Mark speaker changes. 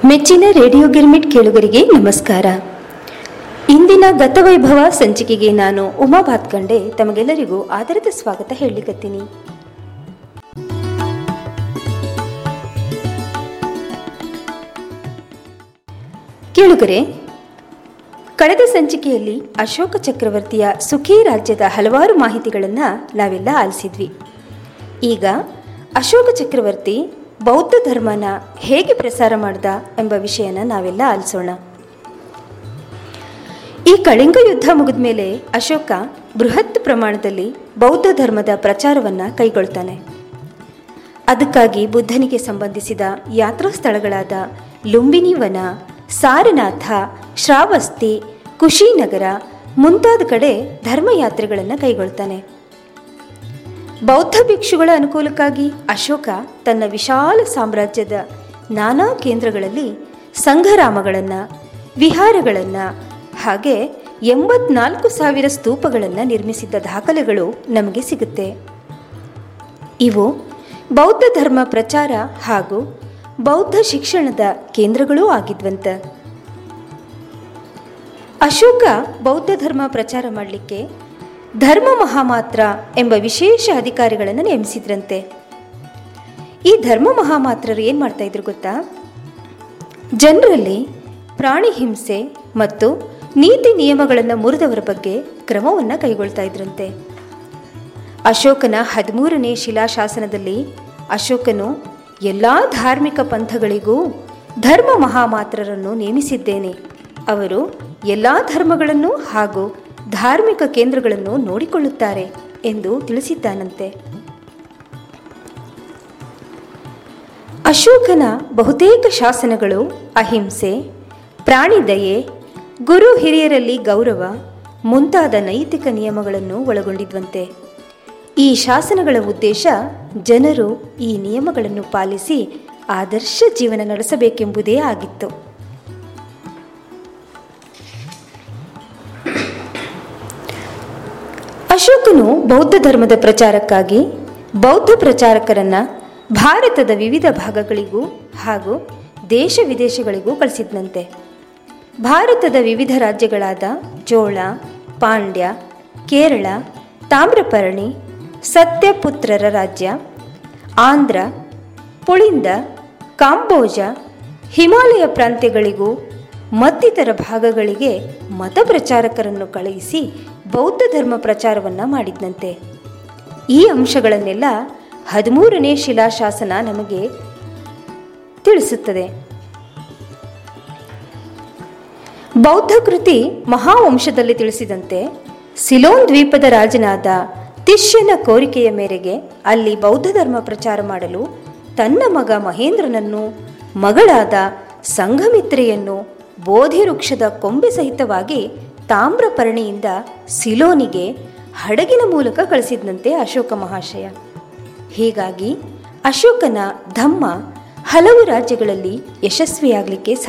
Speaker 1: ಮೆಚ್ಚಿನ ರೇಡಿಯೋ ಗಿರ್ಮಿಟ್ ಕೇಳುಗರಿಗೆ ನಮಸ್ಕಾರ ಇಂದಿನ ಗತವೈಭವ ಸಂಚಿಕೆಗೆ ನಾನು ಉಮಾ ಭಾತ್ಕಂಡೆ ತಮಗೆಲ್ಲರಿಗೂ ಆದರದ ಸ್ವಾಗತ ಹೇಳಲಿಕತ್ತೀನಿ ಕೇಳುಗರೆ ಕಳೆದ ಸಂಚಿಕೆಯಲ್ಲಿ ಅಶೋಕ ಚಕ್ರವರ್ತಿಯ ಸುಖಿ ರಾಜ್ಯದ ಹಲವಾರು ಮಾಹಿತಿಗಳನ್ನು ನಾವೆಲ್ಲ ಆಲಿಸಿದ್ವಿ ಈಗ ಅಶೋಕ ಚಕ್ರವರ್ತಿ ಬೌದ್ಧ ಧರ್ಮನ ಹೇಗೆ ಪ್ರಸಾರ ಮಾಡ್ದ ಎಂಬ ವಿಷಯನ ನಾವೆಲ್ಲ ಆಲಿಸೋಣ ಈ ಕಳಿಂಗ ಯುದ್ಧ ಮುಗಿದ ಮೇಲೆ ಅಶೋಕ ಬೃಹತ್ ಪ್ರಮಾಣದಲ್ಲಿ ಬೌದ್ಧ ಧರ್ಮದ ಪ್ರಚಾರವನ್ನು ಕೈಗೊಳ್ತಾನೆ ಅದಕ್ಕಾಗಿ ಬುದ್ಧನಿಗೆ ಸಂಬಂಧಿಸಿದ ಯಾತ್ರಾ ಸ್ಥಳಗಳಾದ ಲುಂಬಿನಿ ವನ ಸಾರನಾಥ ಶ್ರಾವಸ್ತಿ ಕುಶಿನಗರ ಮುಂತಾದ ಕಡೆ ಧರ್ಮಯಾತ್ರೆಗಳನ್ನು ಕೈಗೊಳ್ತಾನೆ ಬೌದ್ಧ ಭಿಕ್ಷುಗಳ ಅನುಕೂಲಕ್ಕಾಗಿ ಅಶೋಕ ತನ್ನ ವಿಶಾಲ ಸಾಮ್ರಾಜ್ಯದ ನಾನಾ ಕೇಂದ್ರಗಳಲ್ಲಿ ಸಂಘರಾಮಗಳನ್ನು ವಿಹಾರಗಳನ್ನು ಹಾಗೆ ಎಂಬತ್ನಾಲ್ಕು ಸಾವಿರ ಸ್ತೂಪಗಳನ್ನು ನಿರ್ಮಿಸಿದ್ದ ದಾಖಲೆಗಳು ನಮಗೆ ಸಿಗುತ್ತೆ ಇವು ಬೌದ್ಧ ಧರ್ಮ ಪ್ರಚಾರ ಹಾಗೂ ಬೌದ್ಧ ಶಿಕ್ಷಣದ ಕೇಂದ್ರಗಳೂ ಆಗಿದ್ವಂತ ಅಶೋಕ ಬೌದ್ಧ ಧರ್ಮ ಪ್ರಚಾರ ಮಾಡಲಿಕ್ಕೆ ಧರ್ಮ ಮಹಾಮಾತ್ರ ಎಂಬ ವಿಶೇಷ ಅಧಿಕಾರಿಗಳನ್ನು ನೇಮಿಸಿದ್ರಂತೆ ಈ ಧರ್ಮ ಮಹಾಮಾತ್ರರು ಏನು ಮಾಡ್ತಾ ಇದ್ರು ಗೊತ್ತಾ ಜನರಲ್ಲಿ ಪ್ರಾಣಿ ಹಿಂಸೆ ಮತ್ತು ನೀತಿ ನಿಯಮಗಳನ್ನು ಮುರಿದವರ ಬಗ್ಗೆ ಕ್ರಮವನ್ನು ಕೈಗೊಳ್ತಾ ಇದ್ರಂತೆ ಅಶೋಕನ ಹದಿಮೂರನೇ ಶಿಲಾಶಾಸನದಲ್ಲಿ ಅಶೋಕನು ಎಲ್ಲ ಧಾರ್ಮಿಕ ಪಂಥಗಳಿಗೂ ಧರ್ಮ ಮಹಾಮಾತ್ರರನ್ನು ನೇಮಿಸಿದ್ದೇನೆ ಅವರು ಎಲ್ಲ ಧರ್ಮಗಳನ್ನು ಹಾಗೂ ಧಾರ್ಮಿಕ ಕೇಂದ್ರಗಳನ್ನು ನೋಡಿಕೊಳ್ಳುತ್ತಾರೆ ಎಂದು ತಿಳಿಸಿದ್ದಾನಂತೆ ಅಶೋಕನ ಬಹುತೇಕ ಶಾಸನಗಳು ಅಹಿಂಸೆ ಪ್ರಾಣಿದಯೆ ಗುರು ಹಿರಿಯರಲ್ಲಿ ಗೌರವ ಮುಂತಾದ ನೈತಿಕ ನಿಯಮಗಳನ್ನು ಒಳಗೊಂಡಿದ್ವಂತೆ ಈ ಶಾಸನಗಳ ಉದ್ದೇಶ ಜನರು ಈ ನಿಯಮಗಳನ್ನು ಪಾಲಿಸಿ ಆದರ್ಶ ಜೀವನ ನಡೆಸಬೇಕೆಂಬುದೇ ಆಗಿತ್ತು ಅಶೋಕನು ಬೌದ್ಧ ಧರ್ಮದ ಪ್ರಚಾರಕ್ಕಾಗಿ ಬೌದ್ಧ ಪ್ರಚಾರಕರನ್ನ ಭಾರತದ ವಿವಿಧ ಭಾಗಗಳಿಗೂ ಹಾಗೂ ದೇಶ ವಿದೇಶಗಳಿಗೂ ಕಳಿಸಿದ್ನಂತೆ ಭಾರತದ ವಿವಿಧ ರಾಜ್ಯಗಳಾದ ಚೋಳ ಪಾಂಡ್ಯ ಕೇರಳ ತಾಮ್ರಪರ್ಣಿ ಸತ್ಯಪುತ್ರರ ರಾಜ್ಯ ಆಂಧ್ರ ಪುಳಿಂದ ಕಾಂಬೋಜ ಹಿಮಾಲಯ ಪ್ರಾಂತ್ಯಗಳಿಗೂ ಮತ್ತಿತರ ಭಾಗಗಳಿಗೆ ಮತ ಪ್ರಚಾರಕರನ್ನು ಕಳುಹಿಸಿ ಬೌದ್ಧ ಧರ್ಮ ಪ್ರಚಾರವನ್ನು ಮಾಡಿದ್ನಂತೆ ಈ ಅಂಶಗಳನ್ನೆಲ್ಲ ಹದಿಮೂರನೇ ಶಿಲಾಶಾಸನ ನಮಗೆ ತಿಳಿಸುತ್ತದೆ ಬೌದ್ಧ ಕೃತಿ ಮಹಾವಂಶದಲ್ಲಿ ತಿಳಿಸಿದಂತೆ ಸಿಲೋನ್ ದ್ವೀಪದ ರಾಜನಾದ ತಿಷ್ಯನ ಕೋರಿಕೆಯ ಮೇರೆಗೆ ಅಲ್ಲಿ ಬೌದ್ಧ ಧರ್ಮ ಪ್ರಚಾರ ಮಾಡಲು ತನ್ನ ಮಗ ಮಹೇಂದ್ರನನ್ನು ಮಗಳಾದ ಸಂಘಮಿತ್ರೆಯನ್ನು ಬೋಧಿ ವೃಕ್ಷದ ಕೊಂಬೆ ಸಹಿತವಾಗಿ ತಾಮ್ರಪರ್ಣಿಯಿಂದ ಸಿಲೋನಿಗೆ ಹಡಗಿನ ಮೂಲಕ ಕಳಿಸಿದಂತೆ ಅಶೋಕ ಮಹಾಶಯ ಹೀಗಾಗಿ ಅಶೋಕನ ಧಮ್ಮ ಹಲವು ರಾಜ್ಯಗಳಲ್ಲಿ ಯಶಸ್ವಿಯಾಗಲಿಕ್ಕೆ